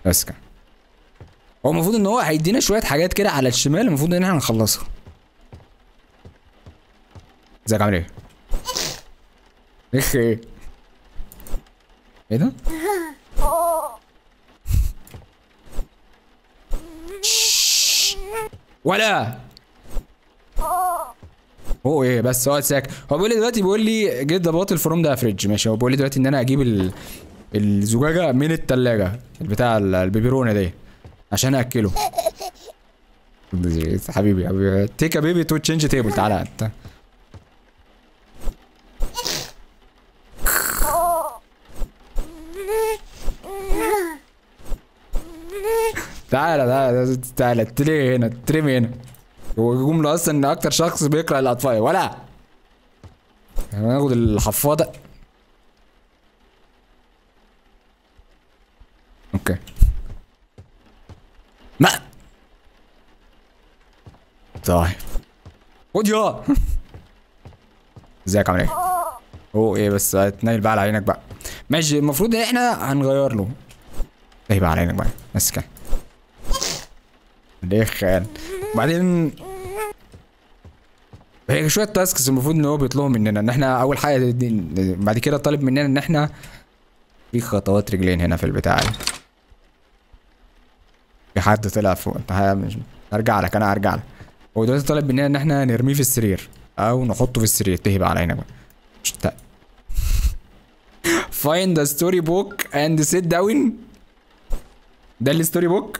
بس كده هو المفروض ان هو هيدينا شويه حاجات كده على الشمال المفروض ان احنا نخلصها ازيك عامل ايه؟ اخ ايه؟ ايه ده؟ شش. ولا هو ايه بس اقعد ساكت هو بيقول لي دلوقتي بيقول لي جيت ذا بوتل فروم ذا فريدج ماشي هو بيقول لي دلوقتي ان انا اجيب ال... الزجاجه من التلاجة بتاع ال- البيبرونه دي عشان اكله حبيبي حبيبي تيك ا بيبي تو تشينج تيبل تعالى انت تعالى تعالى تعالى تري هنا ترمي هنا هو جملة اصلا ان اكتر شخص بيكره الاطفال ولا هناخد الحفاضة اوكي ما طيب خد يا ازيك عامل ايه؟ هو ايه بس هتنيل بقى على عينك بقى ماشي المفروض ان احنا هنغير له ايه بقى على عينك بقى بس كده ليه خيال بعدين هي شويه تاسكس المفروض ان هو بيطلبوا مننا ان احنا اول حاجه دي- بعد كده طالب مننا ان احنا في خطوات رجلين هنا في البتاع دي. في حد طلع فوق انت ه- مش هرجع لك انا هرجع لك هو دلوقتي طالب مننا ان احنا نرميه في السرير او نحطه في السرير تهي بقى على عينك بقى مش تا- Find the story book and sit down ده الستوري بوك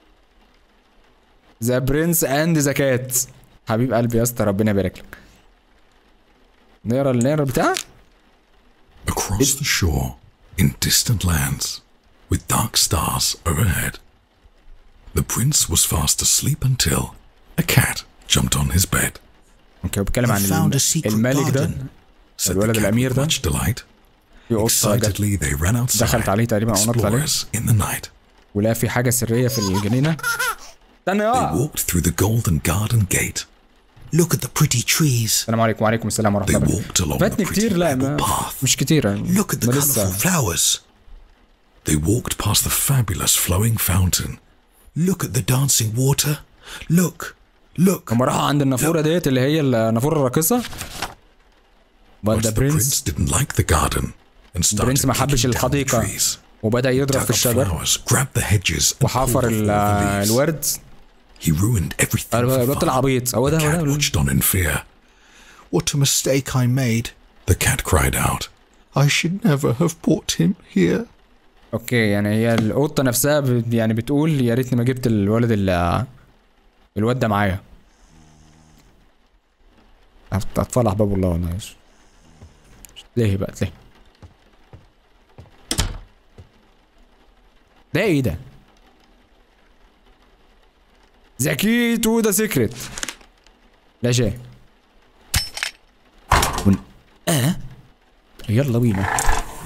ذا برنس اند ذا كات حبيب قلبي يا اسطى ربنا يبارك لك نقرا نقرا بتاع Across the shore, in distant lands, with dark stars overhead, the prince was fast asleep until a cat jumped on his bed. اوكي بيتكلم عن You found الم- a secret الملك ده garden. Said the الولد cat الأمير with ده much delight. في قطه جت Excitedly, they ran outside, دخلت عليه تقريبا او نطت عليه explorers in the night. ولقى في حاجه سريه في الجنينه استنى They يا walked through the golden garden gate. Look at the pretty trees. السلام عليكم وعليكم السلام ورحمه They الله وبركاته walked along the فاتني pretty كتير لا ما marble path. مش كتير Look at the ما colorful لسه flowers. They walked past the fabulous flowing fountain. Look at the dancing water. Look. Look. هم راحوا عند النافوره ديت اللي هي النافوره الراقصه but But the the prince prince didn't like the garden and started البرنس ما حبش kicking down the الحديقه trees. وبدا يضرب Dug في up الشجر flowers, grabbed the hedges, and pulled وحفر off ال- all the leaves. الورد He ruined everything for الواد fun. العبيط هو ده The cat هو ده watched on in fear. What a mistake I made. The cat cried out. I should never have brought him here. اوكي يعني هي القطه نفسها ب- يعني بتقول يا ريتني ما جبت الولد ال الواد ده معايا أط- اطفال احباب الله والله ماشي ليه بقى ليه ده ايه ده ذكي تو ده سيكريت لا شيء ون... اه يلا بينا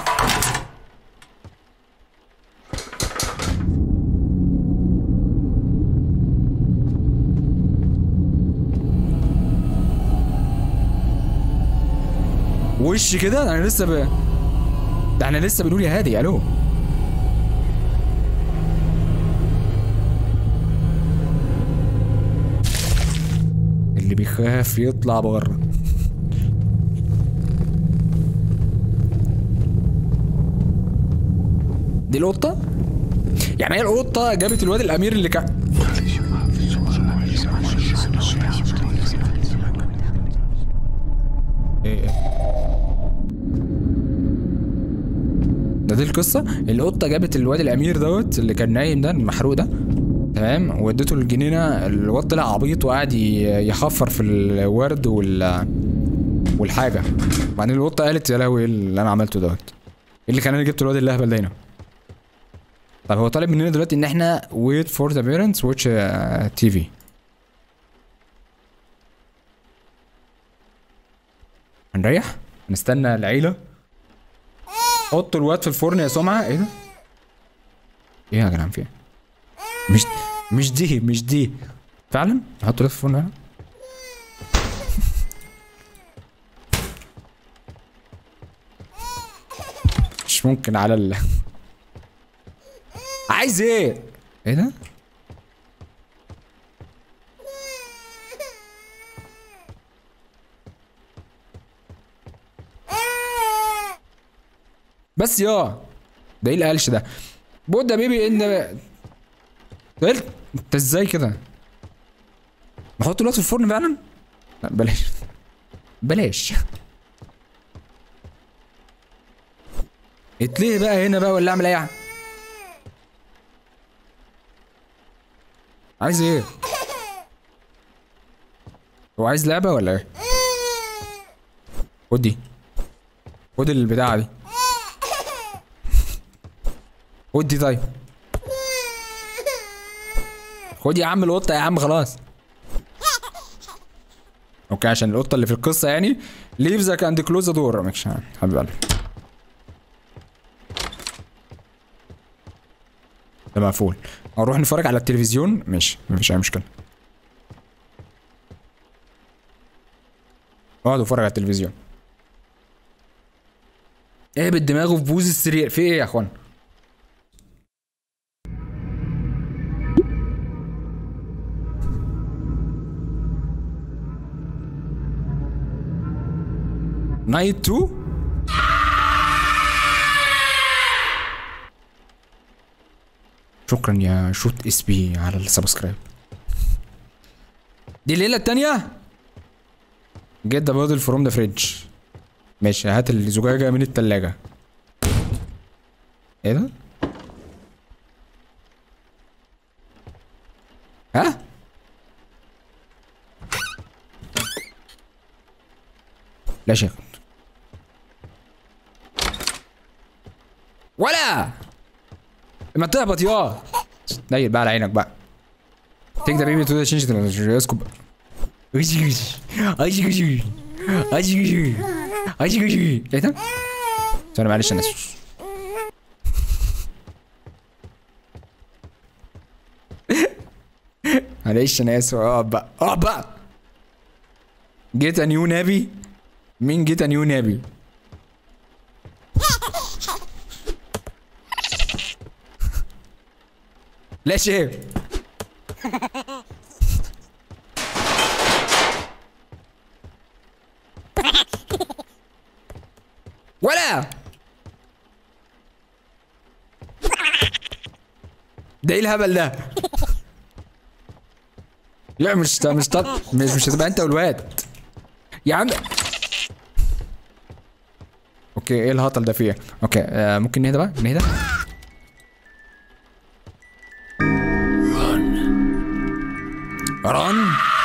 وش كده انا لسه ب... ده احنا لسه بنقول يا هادي الو اللي بيخاف يطلع بره دي القطة؟ يعني هي القطة جابت الواد الأمير اللي كان ايه ايه ده دي القصة القطة جابت الواد الأمير دوت اللي كان نايم ده المحروق ده تمام وديته الجنينة الواد طلع عبيط وقعد ي- يحفر في الورد وال والحاجة بعدين القطة قالت يا لهوي ايه اللي أنا عملته دوت ايه اللي كان أنا جبت الواد اللهبل ده هنا طب هو طالب مننا دلوقتي إن احنا wait for the parents watch uh, TV هنريح هنستنى العيلة حطوا الواد في الفرن يا سمعة ايه ده؟ ايه يا جدعان في ايه؟ مش مش دي مش دي فعلا؟ نحط الواد في الفرن هنا؟ مش ممكن على ال عايز ايه ايه ده بس يا ده ايه القلش ده بودة بيبي ان ايه ال- انت ازاي كده نحط الوقت في الفرن فعلا لا بلاش بلاش اتليه بقى هنا بقى ولا اعمل ايه عايز ايه هو عايز لعبة ولا ايه خد دي خد البتاعة دي خد دي طيب خد يا عم القطة يا عم خلاص اوكي عشان القطة اللي في القصة يعني leave the and close the door مش حبيب قلبي ده مقفول اروح نتفرج على التلفزيون ماشي مفيش اي مشكلة اقعد اتفرج على التلفزيون ايه بالدماغ في بوز السرير في ايه يا اخوان نايت 2 شكرا يا شوت اس بي على السبسكرايب دي الليله التانية جيت ذا بودل فروم ذا فريدج ماشي هات الزجاجه من التلاجة ايه ده ها لا شيء ولا ما تهبط يا نيل بقى على عينك بقى تيك ذا بيبي تو ذا تشينج اسكت بقى ايه ده؟ ثانية معلش انا اسف معلش انا اسف اقعد بقى اقعد بقى جيت ا نيو نابي مين جيت ا نيو نابي لا شيء ولا ده ايه الهبل ده لا مش مش طب مش مش هتبقى انت والواد يا عم اوكي ايه الهطل ده فيه اوكي آه ممكن نهدى بقى نهدى ران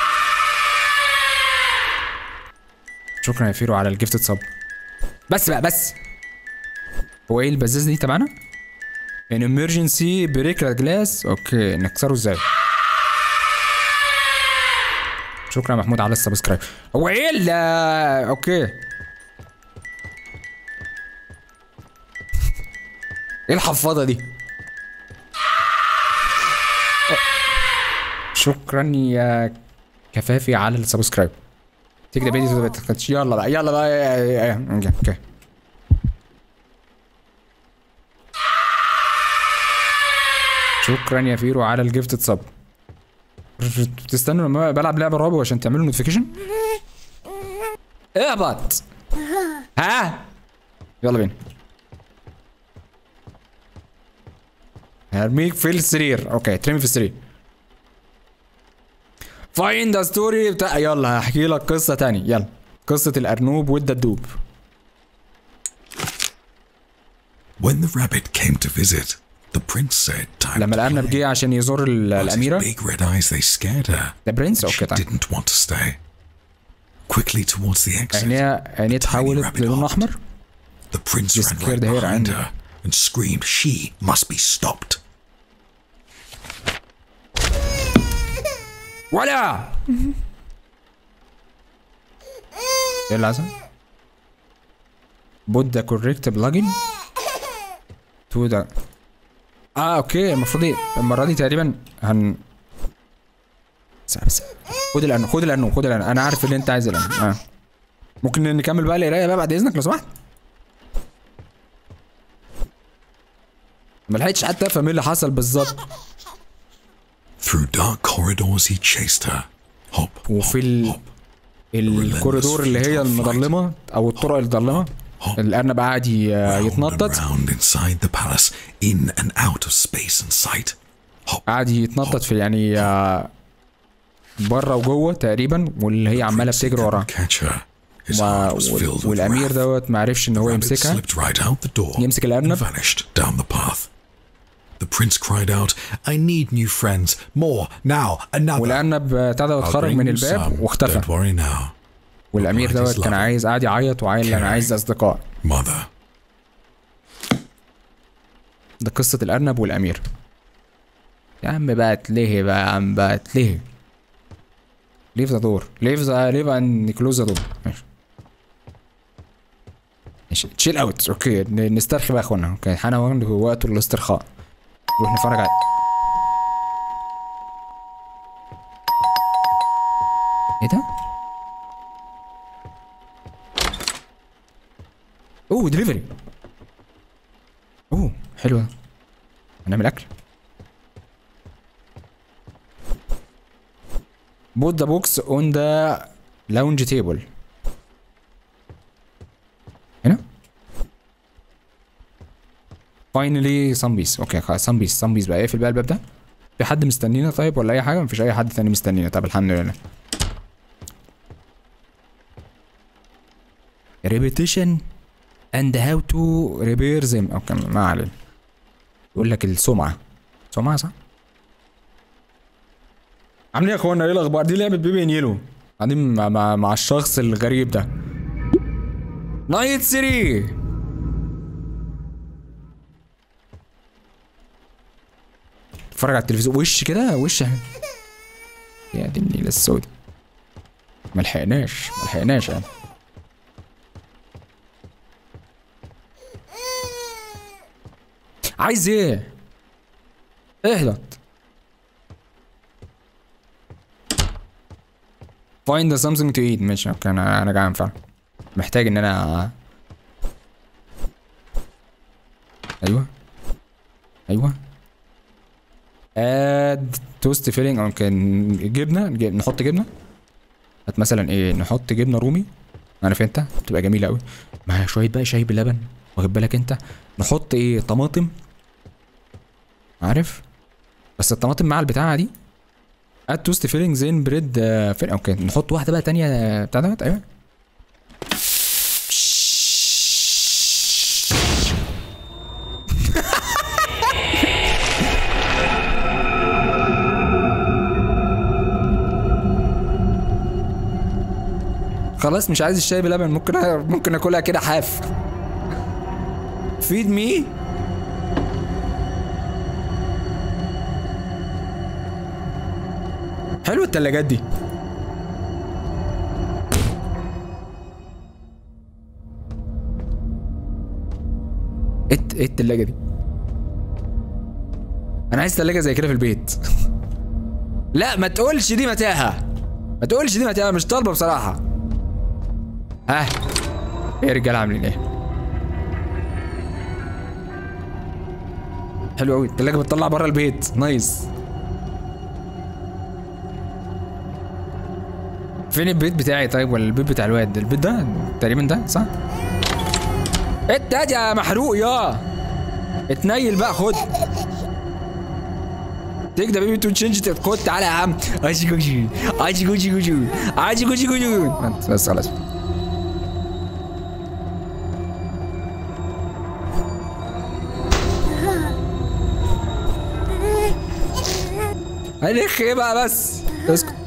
شكرا يا فيرو على الجيفتد صب بس بقى بس هو ايه البزاز دي تبعنا؟ ان امرجنسي بريك جلاس اوكي نكسره ازاي؟ شكرا يا محمود على السبسكرايب هو ايه ال اوكي ايه الحفاضه دي؟ شكرا يا كفافي على السبسكرايب تكتب فيديو يلا بقى يلا بقى اوكي اوكي شكرا يا فيرو على الجيفت صب بتستنوا لما بلعب لعبه رعب عشان تعملوا نوتيفيكيشن اهبط ها يلا بينا هرميك في السرير اوكي ترمي في السرير فايند ذا ستوري بتاع يلا هحكي لك قصه تاني يلا قصه الارنوب والدبدوب When the rabbit came to visit, the prince said time لما to الارنب play. جه عشان يزور ال- But his الاميره big red eyes, they scared her. ده برنس She اوكي طيب didn't want to stay. Quickly towards the exit, عينيها عينيها اتحولت للون احمر the prince Just ran scared right the hair behind and- her and screamed she must be stopped. ولا ايه اللي حصل؟ put the correct plugin to the اه اوكي المفروض إيه؟ المره دي تقريبا هن بس بس خد الارنب خد الارنب خد الارنب انا عارف ان انت عايز الارنب اه ممكن نكمل بقى القرايه بقى بعد اذنك لو سمحت ما لحقتش حتى افهم ايه اللي حصل بالظبط Through dark corridors he chased her. Hop, وفي ال... hop, الكوريدور اللي هي المظلمه او الطرق المظلمه الارنب قاعد ي- round and يتنطط round inside the palace, in and out of space and sight. Hop, قاعد يتنطط في يعني آه، بره وجوه تقريبا واللي هي عماله Prince بتجري couldn't وراه catch her. His و- heart was وال- filled with والامير wrath. دوت ما عرفش ان هو Rabbit يمسكها slipped right out the door يمسك and الأرنب. vanished down the path. The prince cried out, I need new friends. More, now, another. والارنب آه، ابتدى I'll يتخرج bring من you الباب some. واختفى Don't worry now. والامير Right, دوت he's كان loving. عايز قاعد يعيط وعايل انا Caring. عايز اصدقاء Mother. ده قصة الأرنب والأمير يا عم بقى تلهي بقى يا عم بقى تلهي ليف ذا دور ليف ذا ليف ان كلوز ذا دور ماشي ماشي تشيل اوت اوكي ن- نسترخي بقى يا اخوانا اوكي حان وقت الاسترخاء نروح نتفرج على ايه ده؟ اوه دليفري اوه حلو ده هنعمل اكل put the box on the lounge table هنا finally some piece اوكي خلاص some piece some piece بقى اقفل بقى الباب ده في حد مستنينا طيب ولا اي حاجه مفيش اي حد تاني مستنينا طب الحمد لله repetition and how to repair them اوكي ما علينا يقول لك السمعه سمعه صح عاملين ايه يا اخوانا ايه الاخبار دي لعبه بيبي يلو قاعدين مع, مع, مع الشخص الغريب ده نايت سيري اتفرج على التلفزيون وش كده وش يا دي النيله السوداء ملحقناش ملحقناش يعني عايز ايه اهلط find something to eat ماشي اوكي انا انا جعان فعلا محتاج ان انا ايوه ايوه اد توست فيلينج اوكي جبنه نجيب- نحط جبنه هات مثلا ايه نحط جبنه رومي عارف انت بتبقى جميله قوي مع شويه بقى شاي بلبن واخد بالك انت نحط ايه طماطم عارف بس الطماطم مع البتاعه دي اد توست فيلينج زين بريد آه، فين اوكي نحط واحده بقى تانية آه، بتاع دوت ايوه خلاص مش عايز الشاي بلبن ممكن أ- ممكن اكلها كده حاف فيد مي حلو التلاجات دي ايه الت- ايه التلاجة دي انا عايز تلاجة زي كده في البيت لا ما تقولش دي متاهة ما تقولش دي متاهة مش طالبة بصراحة ها ايه يا رجاله عاملين ايه حلو قوي التلاجة بتطلع بره البيت نايس فين البيت بتاعي طيب ولا البيت بتاع الواد البيت ده تقريبا ده صح انت يا محروق يا اتنيل بقى خد تيك ده بيبي تو تشينج خد تعالى يا عم اجي جوجي اجي جوجي جوجي اجي جوجي جوجي بس خلاص هنخ ايه بقى بس اسكت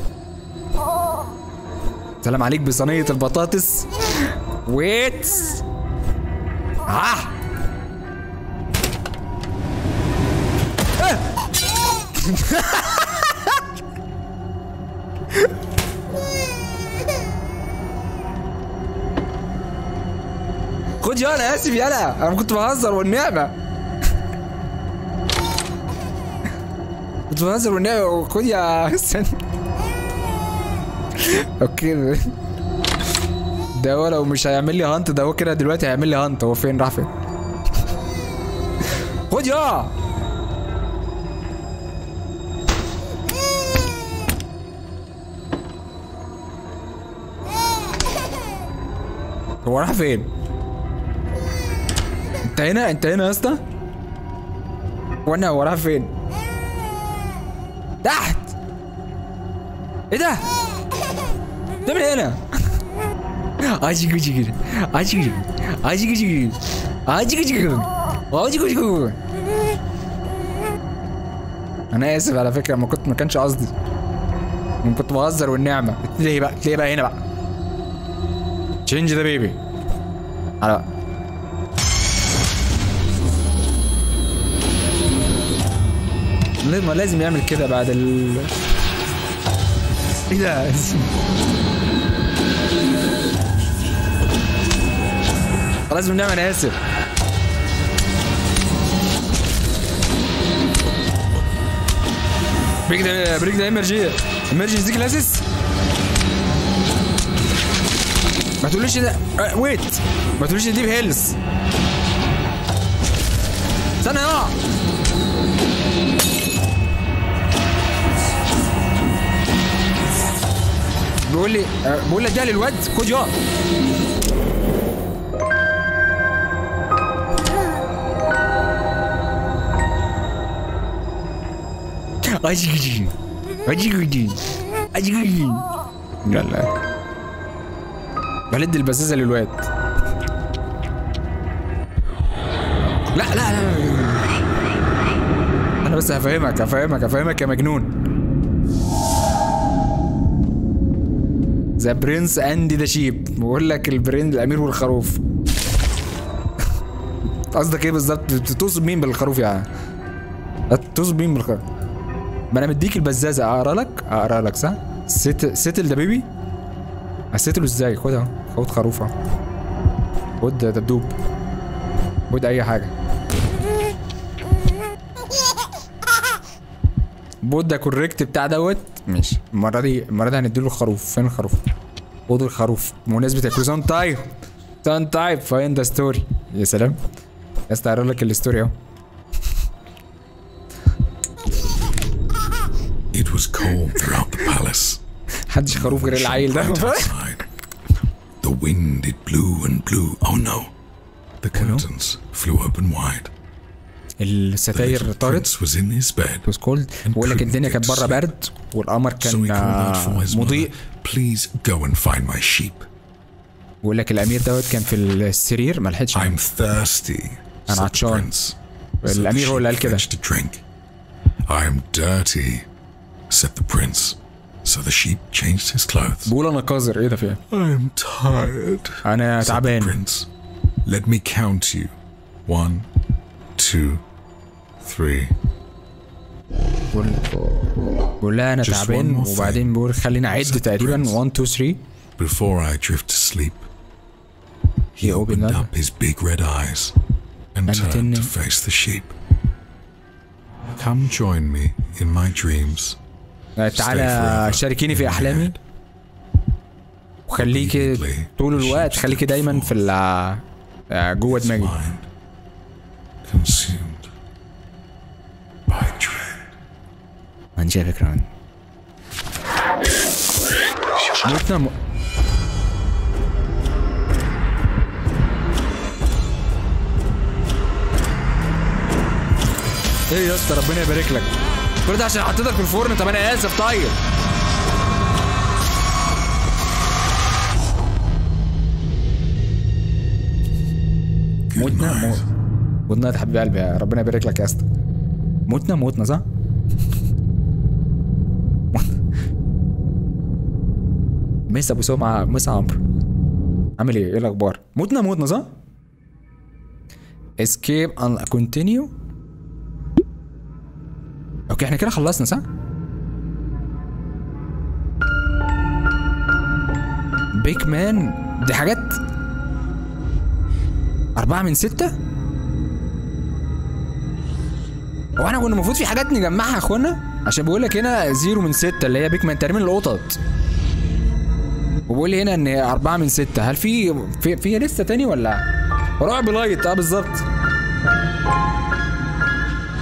سلام عليك بصينية البطاطس ويت ها خد يا انا اسف يالا انا كنت بهزر والنعمه كنت بهزر والنعمه خد يا استنى اوكي ده هو لو مش هيعمل لي هانت ده هو كده دلوقتي هيعمل لي هانت هو فين راح فين خد يا هو راح فين؟ انت هنا انت هنا يا اسطى؟ وانا هو راح فين؟ تحت ايه ده؟ بتعمل ايه هنا؟ اجي اجي اجي اجي اجي اجي اجي اجي اجي اجي اجي انا اسف على فكره ما كنت ما كانش قصدي أنا كنت بهزر والنعمه ليه بقى ليه بقى هنا بقى تشينج ذا بيبي على بقى ليه ما لازم يعمل كده بعد ال ايه ده خلاص بنعمل انا اسف بريك ده بريك ده امرجي امرجنسي كلاسز ما تقوليش ده أه ويت ما تقوليش دي بهيلز استنى يا بيقول لي أه بقول لك ده للواد خد يا اجي اجي اجي يلا بلد البزازه للواد لا لا لا انا بس هفهمك هفهمك هفهمك يا مجنون ذا برنس اند ذا شيب بقول لك البرين الامير والخروف قصدك ايه بالظبط تقصد مين بالخروف يعني تقصد مين بالخروف ما انا مديك البزازه اقرا لك اقرا لك صح ست ستل ده بيبي هستله ازاي خد اهو خد خروف اهو خد دبدوب خد اي حاجه بود ده كوريكت بتاع دوت ماشي المره دي المره دي هنديله الخروف فين الخروف خد الخروف بمناسبه الكروزون تايب سان تايب فاين ذا ستوري يا سلام يا اسطى هقرا لك الستوري اهو It was cold throughout the palace. محدش خروف غير العيل ده Right outside. The wind it blew and blew. Oh no. The curtains flew open wide. The الستاير little طارت prince was in his bed. was cold بقول لك الدنيا كانت بره برد والقمر So كان he called out for آه، his مضيء mother, Please go and find my sheep. بقول لك الامير دوت كان في السرير ما لحقش ينام. I'm thirsty, أنا said the عطشان. prince. So the الأمير هو اللي sheep قال كده. fetched a drink. I'm dirty, said the prince. So the sheep changed his clothes. بقول انا قذر ايه ده فيها I'm tired, انا said the تعبان prince. Let me count you. One, two, three. بقول بقول لها انا Just تعبان one more thing. وبعدين بقول خلينا اعد Said the تقريبا prince. 1 2 3 Before I drift to sleep, he He opened opened up. up his big red eyes and And turned to then- face the sheep. Come join me in my dreams. تعالى forever شاركيني في in my احلامي head. وخليكي Obediently, طول الوقت sheep خليكي stepped دايما forth. في ال آه، جوه His دماغي mind consumed by dread. ما عنديش أي فكره عنه موتنا م... ايه يا اسطى ربنا يبارك لك كل ده عشان حطيتك في الفرن طب انا اسف طيب Good موتنا مو... night. موتنا يا حبيب قلبي ربنا يبارك لك يا اسطى موتنا موتنا صح؟ ميس ابو سمعة ميس عمرو عامل ايه؟ ايه الاخبار؟ موتنا موتنا صح؟ اسكيب ان كونتينيو اوكي احنا كده خلصنا صح؟ بيك مان دي حاجات أربعة من ستة؟ هو احنا كنا المفروض في حاجات نجمعها يا اخوانا عشان بيقول لك هنا زيرو من ستة اللي هي بيك مان تقريبا القطط وبيقول لي هنا ان هي أربعة من ستة هل في في, في لسه تاني ولا رعب لايت اه بالظبط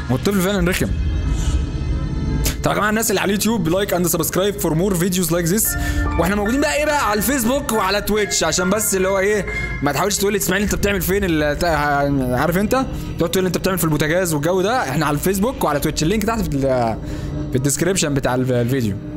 والطفل فعلا رخم طب يا جماعه الناس اللي على اليوتيوب لايك اند سبسكرايب فور مور فيديوز لايك ذس واحنا موجودين بقى ايه بقى على الفيسبوك وعلى تويتش عشان بس اللي هو ايه ما تحاولش تقول لي اسماعيل انت بتعمل فين ال- تا- عارف انت تقعد تقول لي انت بتعمل في البوتاجاز والجو ده احنا على الفيسبوك وعلى تويتش اللينك تحت في ال- في الديسكريبشن بتاع ال- الفيديو